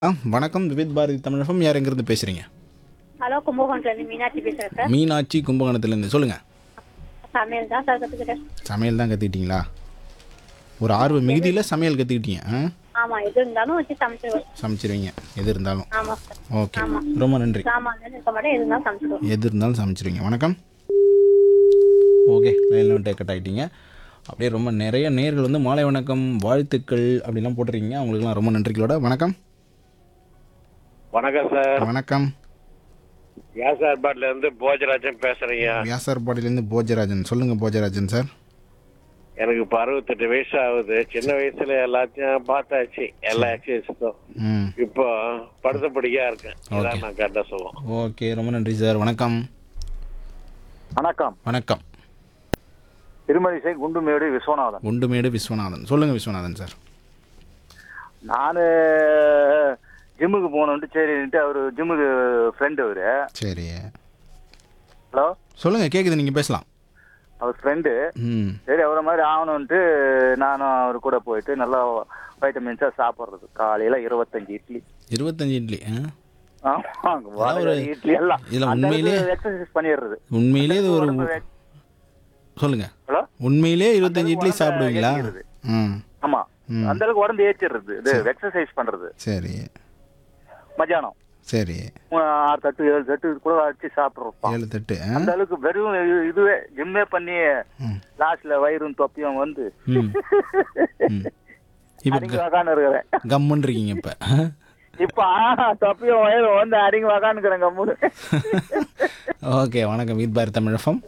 ஆ வணக்கம் விவித் பாரதி தமிழகம் யார் எங்கேருந்து பேசுகிறீங்க ஹலோ கும்பகோணத்துலேருந்து மீனாட்சி பேசுகிறேன் சார் மீனாட்சி கும்பகோணத்துலேருந்து சொல்லுங்கள் சமையல் தான் சார் கற்றுக்கிட்டேன் சமையல் தான் கற்றுக்கிட்டீங்களா ஒரு ஆர்வ மிகுதியில் சமையல் கற்றுக்கிட்டீங்க ஆ ஆமாம் எது இருந்தாலும் வச்சு சமைச்சிடுவேன் சமைச்சிருவீங்க எது இருந்தாலும் ஆமாம் சார் ஓகே ரொம்ப நன்றி சாமான் இருக்க மாட்டேன் எது இருந்தாலும் சமைச்சிடுவேன் எது இருந்தாலும் சமைச்சிருவீங்க வணக்கம் ஓகே லைனில் வந்துட்டு கட் ஆகிட்டீங்க அப்படியே ரொம்ப நிறைய நேர்கள் வந்து மாலை வணக்கம் வாழ்த்துக்கள் அப்படிலாம் போட்டிருக்கீங்க அவங்களுக்குலாம் ரொம்ப நன்றிகளோட வணக்கம் வணக்கம் சார் வணக்கம் கேஸ் ஏற்பாட்டுல இருந்து போஜராஜன் பேசுறீங்க வியாசார்பாடியிலேருந்து போஜராஜன் சொல்லுங்கள் போஜராஜன் சார் எனக்கு இப்போ அறுபத்தெட்டு வயசு ஆகுது சின்ன வயசுல எல்லாத்தையும் பார்த்தாச்சு எல்லா எக்ஸசைஸும் ம் இப்போ படுத்தபடியா இருக்கேன் இதான் நான் கேட்ட சொல்லுவோம் ஓகே ரொம்ப நன்றி சார் வணக்கம் வணக்கம் வணக்கம் திருமதிசை குண்டுமேடு விஸ்வநாதன் குண்டுமேடு விஸ்வநாதன் சொல்லுங்கள் விஸ்வநாதன் சார் நான் ஜிம்முக்கு போகணுன்ட்டு சரின்ட்டு அவர் ஜிம்முக்கு ஃப்ரெண்டு அவர் சரி ஹலோ சொல்லுங்கள் கேட்குது நீங்கள் பேசலாம் அவர் ஃப்ரெண்டு ம் சரி அவரை மாதிரி ஆகணுன்ட்டு நானும் அவர் கூட போயிட்டு நல்லா வைட்டமின்ஸாக சாப்பிட்றது காலையில் இருபத்தஞ்சு இட்லி இருபத்தஞ்சு இட்லி ஆ ஆமாங்க, வடை, இட்லி எல்லாம் இதுல அந்த உண்மையிலே- அளவுக்கு எக்ஸசைஸ் பண்ணிடுறது உண்மையிலே இது ஒரு உடம்பு வே- சொல்லுங்க ஹலோ உண்மையிலே இருபத்தஞ்சு இட்லி உடம்பு சாப்பிடுவீங்களா ஏறிடுது. ம் ஆமா ம். அந்த அளவுக்கு உடம்பு ஏற்றிடுறது இது எக்ஸசைஸ் பண்றது சரி மத்தியானம் சரி மூணு, ஆறு தட்டு ஏழு தட்டு கூட வச்சு சாப்பிட்றோம் ஏழு தட்டு ஆ? அந்த அளவுக்கு வெறும் இது- இதுவே ஜிம்மே பண்ணி ம் லாஸ்ட்ல வயிறும் தொப்பியும் வந்து ம் ம் இப்போ அடிங்க வாக்கான்னு இருக்கிறேன் கம்முன்னு இருக்கீங்க இப்போ இப்ப ஆ, தொப்பியும் வயிறும் வந்து அடிங்க வாக்கான்னு கம்முனு ஓகே வணக்கம் வீத் பாரத் தமிழகம்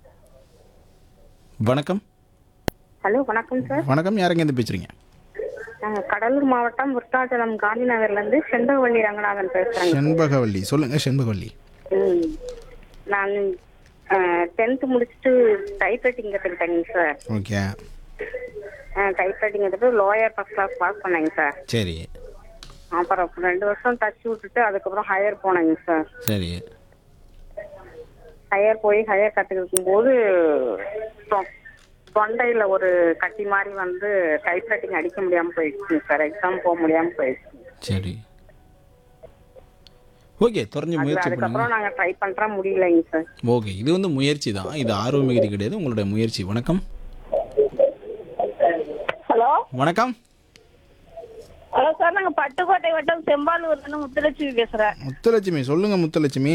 வணக்கம் ஹலோ வணக்கம் சார் வணக்கம் யாரெங்கேருந்து பேசுகிறீங்க நாங்கள் கடலூர் மாவட்டம் விருத்தாச்சலம் காந்தி நகர்லேருந்து செண்பகவள்ளி ரங்கநாதன் பேசுகிறேங்க செண்பகவல்லி சொல்லுங்கள் செண்பகவல்லி ம் நான் டென்த்து முடிச்சுட்டு டைப்ரைட்டிங் கற்றுக்கிட்டேங்க சார் ஓகே டைப்ரைட்டிங் கற்றுட்டு லோயர் ஃபஸ்ட் கிளாஸ் பாஸ் பண்ணேங்க சார் சரி அப்புறம் ரெண்டு வருஷம் தச்சு விட்டுட்டு அதுக்கப்புறம் ஹையர் போனேங்க சார் சரி ஹையர் போய் ஹையர் கற்றுக்கும் போது தொண்டையில் ஒரு கட்டி மாதிரி வந்து டைப்ரைட்டிங் அடிக்க முடியாமல் போயிடுச்சுங்க சார் எக்ஸாம் போக முடியாமல் போயிடுச்சு சரி ஓகே தொடர்ந்து அது முயற்சி பண்ணுங்க அதுக்கப்புறம் நாங்கள் ட்ரை பண்ணுற முடியலைங்க சார் ஓகே இது வந்து முயற்சி தான் இது ஆர்வ மிகுதி கிடையாது உங்களுடைய முயற்சி வணக்கம் ஹலோ வணக்கம் ஹலோ சார் நாங்கள் பட்டுக்கோட்டை வட்டம் செம்பாலூர்லேருந்து முத்துலட்சுமி பேசுகிறேன் முத்துலட்சுமி சொல்லுங்க முத்துலட்சுமி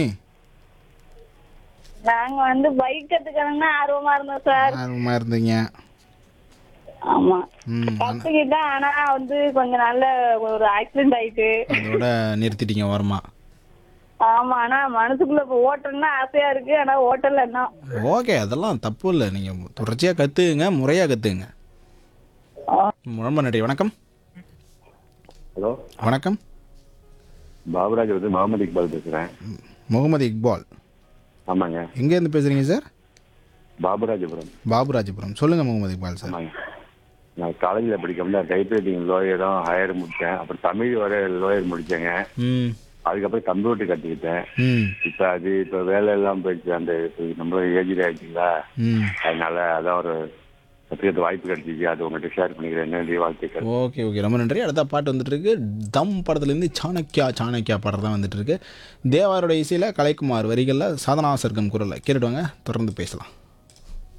நாங்கள் வந்து பைக் கற்றுக்கணும்னு ஆர்வமாக இருந்தோம் சார் ஆர்வமா இருந்தீங்க ஆமாம் ம் கற்றுக்கிட்டேன் ஆனால் வந்து கொஞ்ச நாள்ல ஒரு ஆக்சிடென்ட் ஆயிட்டு அதோட நிறுத்திட்டீங்க ஓரமா ஆமாம் ஆனால் மனசுக்குள்ளே இப்போ ஓட்டணும்னு ஆசையாக இருக்குது ஆனால் ஓட்டல என்ன ஓகே அதெல்லாம் தப்பு இல்லை நீங்கள் தொடர்ச்சியாக கற்றுக்குங்க முறையாக கற்றுக்குங்க ரொம்ப நன்றி வணக்கம் ஹலோ வணக்கம் பாபுராஜ் வந்து முகமது இக்பால் பேசுகிறேன் முகமது இக்பால் ஆமாங்க எங்கேருந்து பேசுகிறீங்க சார் பாபுராஜபுரம் பாபுராஜபுரம் சொல்லுங்கள் முகமது இக்பால் சார் ஆமாங்க நான் காலேஜில் படிக்கும்போது டைப்ரைட்டிங் லோயரும் ஹையர் முடித்தேன் அப்புறம் தமிழ் வர லோயர் முடித்தேங்க ம் அதுக்கப்புறம் கம்ப்யூட்டர் கற்றுக்கிட்டேன் ம் இப்போ அது இப்போ வேலை எல்லாம் போயிடுச்சு அந்த இப்ப நம்ம ஏஜில் ஆயிடுச்சுங்களா ம் அதனால அதான் ஒரு கற்றுக்கிறது வாய்ப்பு கிடைச்சிச்சு அது உங்கள்கிட்ட ஷேர் பண்ணிக்கிறேன் நன்றி வாழ்த்துக்கள் ஓகே ஓகே ரொம்ப நன்றி அடுத்த பாட்டு வந்துட்டு இருக்கு தம் படத்துலேருந்து சாணக்கியா சாணக்கியா பாடல் தான் வந்துட்டு இருக்கு தேவாரோட இசையில் கலைக்குமார் வரிகளில் சாதனா சர்க்கம் குரலில் கேட்டுட்டு வாங்க தொடர்ந்து பேசலாம்